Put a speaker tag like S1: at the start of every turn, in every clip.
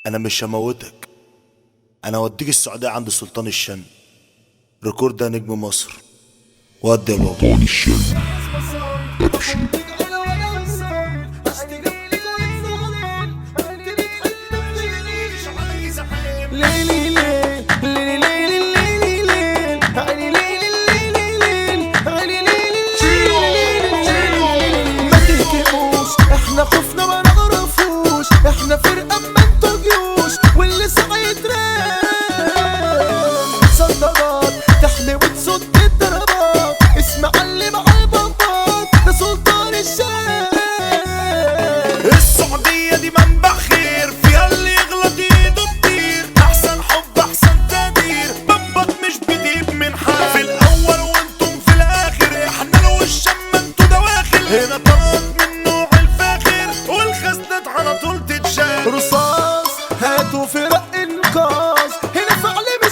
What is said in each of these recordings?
S1: انا مش هموتك انا اوديك السعوديه عند سلطان الشن ريكورد ده نجم مصر ودي يا بابا
S2: طول الشن ابشر
S3: ليلي ليل ليلي ليلي ليلي ليل عيني ليلي ليلي ليل عيني ليلي ليلي ما تهكموش احنا خفنا ما نعرفوش احنا فرقة ما انتوا جيوش واللي سعيد راب صدرات تحلي وتصد الضربات اسم علم على البابات ده سلطان الشام
S1: السعودية دي منبع خير فيها اللي يغلط ايده كتير احسن حب احسن تقدير ببط مش بتجيب من حال في الاول وانتم في الاخر احنا لو الشم انتوا دواخل هنا طلعت من نوع الفاخر والخزنات على طول تتشال
S3: رصاص هاتوا فرق انقاذ هنا فعل مش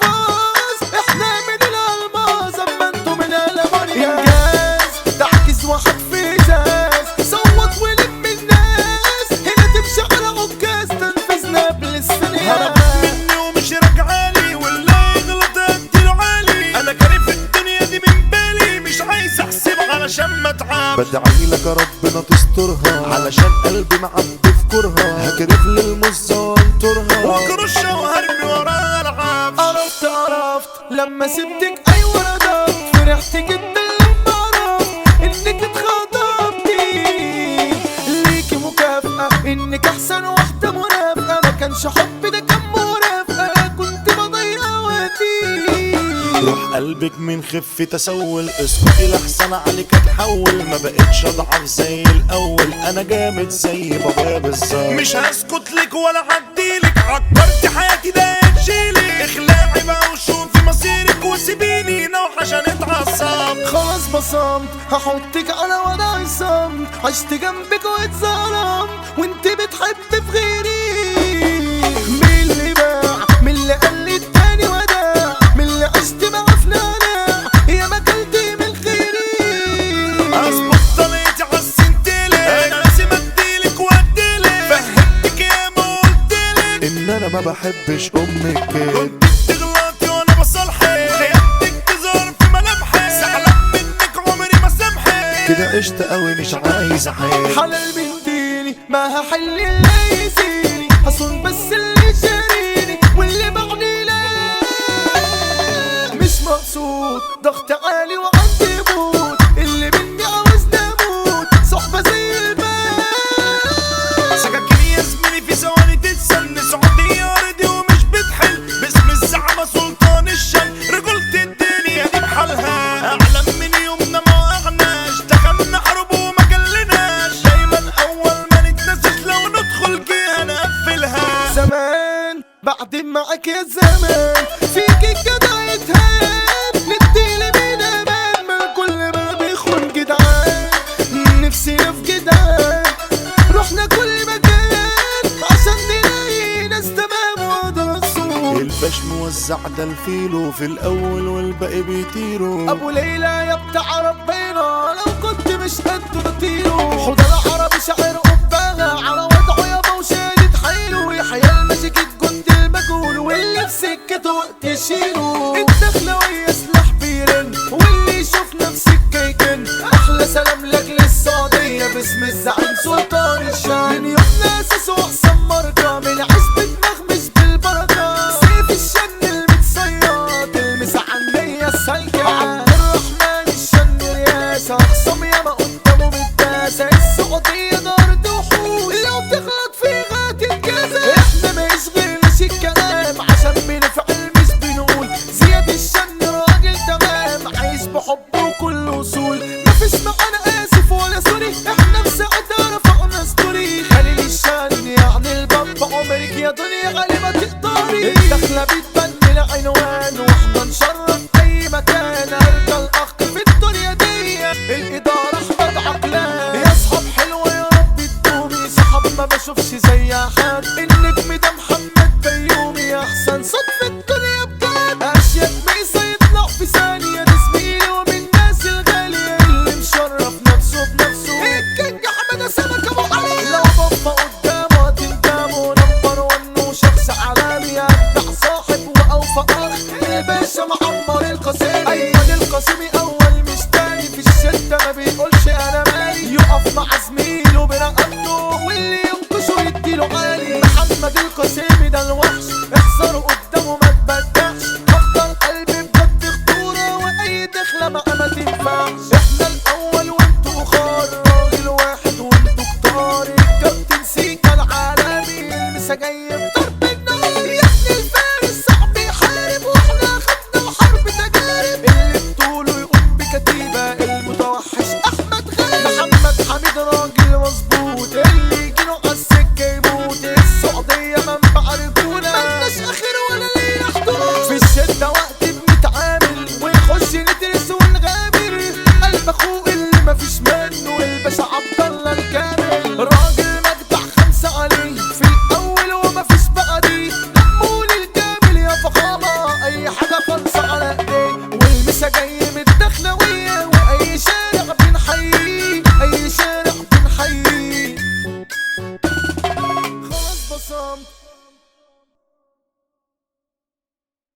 S3: الفاظ احنا من الالماس اما انتوا من الامونيا انجاز تعكس واحد في ازاز صوت ولم الناس هنا تمشي على عكاز تنفذنا بالسنين
S1: هربت مني ومش راجعالي واللي يغلط اديله عالي انا كارف الدنيا دي من بالي مش عايز احسب علشان ما اتعب
S4: بدعي لك يا ربنا تسترها علشان قلبي معبي في كرها هجرف للمزة وانطرها
S1: وكرشة وهرمي وراها العاب
S3: عرفت عرفت لما سبتك ايوه ندمت فرحت جدا لما عرفت انك اتخطبتي ليكي مكافأة انك احسن واحدة مرافقة ما كانش حب ده كان مرافقة كنت بضيع وقتي
S1: روح قلبك من خف تسول اسكتي لحسن عليك اتحول ما بقتش اضعف زي الاول انا جامد زي بابايا بالظبط مش هسكت لك ولا عديلك عكرت حياتي ده تشيلي اخلعي بقى وشوفي مصيرك وسيبيني نوح عشان اتعصب
S3: خلاص بصمت هحطك على وضع صمت عشت جنبك واتظلم وانت بتحب في غيري مين اللي باع مين اللي قال لي التاني وداع مين اللي عشت معاه في نعناع يا ما كلتي من خيري
S1: اظبط طليتي حسنتلك انا لازم اديلك واديلك فهمتك يا ما قلتلك
S4: ان انا ما بحبش امك
S1: كنت بتغلطي وانا بصالحك خيانتك تظهر في ملامحك زعلان منك عمري ما سامحك
S4: كده قشطة قوي مش عايز احيل
S3: حلال بنتيني ما هحل اللي يسيني هصون بس اللي شاريني واللي بعدي لا مش مقصود ضغط عالي وعندي موت اللي مني عاوز نموت صحبة زي الباب
S1: سكاكين يا زميلي في ثواني تتسن سعودية أرضي ومش بتحل باسم الزعمة سلطان الشن رجولة الدنيا دي بحالها أعلم من يومنا ما وقعناش دخلنا حرب وما جلناش دايما أول ما نتنسش لو ندخل جهة نقفلها
S3: زمان بعد معاك يا زمان فيك الجدع يتهان نديلي من امان ما كل ما بيخون جدعان نفسنا في جدعان رحنا كل مكان عشان نلاقي ناس تمام وده الصوت
S4: الباش موزع ده الفيلو في الاول والباقي بيطيروا
S3: ابو ليلى يا بتاع ربنا لو كنت مش قد بطيره حوض العربي شاعر قبها على وضعه يابا وشادد حيله يحيى الماجيك الجند المجهول واللي في سكته وقت يشيله الدخلوية سلاح بيرن واللي يشوف نفسك كيكن احلى سلام لك للسعودية باسم الزعيم سلطان الشام من يومنا اساسه احسن مرجع من عزبة مغمش بالبركة سيف الشن المتصيد المس عنية السلكة عبد الرحمن الشن رياسة اخصم ياما قدامه متداسة السعودية ضرب وحوش لو تغلط في غات الجزاء احنا ما يشغلش الكلام عشان بنفعل مش بنقول زياد الشن راجل تمام عايش بحب وكل وصول مفيش معانا اسف ولا سوري احنا في ساعتها رفعنا ستوري خليل الشن يعني يقولش انا مالي يقف مع زميله برقبته واللي ينكشه يديله عالي محمد القاسمي ده الوحش اخسره قدامه ما تبدعش افضل قلبي بجد خطوره واي دخله معاه ما تنفعش احنا الاول وانتوا اخار راجل واحد وانتوا كتار الكابتن سيكا العالمي المسا جاي بضرب النار يا ابن الفارس صعب يحارب واحنا خدنا الحرب تجارب اللي بطوله يقوم بكتيبه المتوحش احمد غالي محمد حميد راجل مظبوط اللي يجيله على السكه يموت السعوديه منبع رجوله ملناش اخر ولا لينا حدود في الشده وقت بنتعامل ونخش ندرس ونغامر قلب اخوه اللي مفيش منه الباشا عبد الله الكامل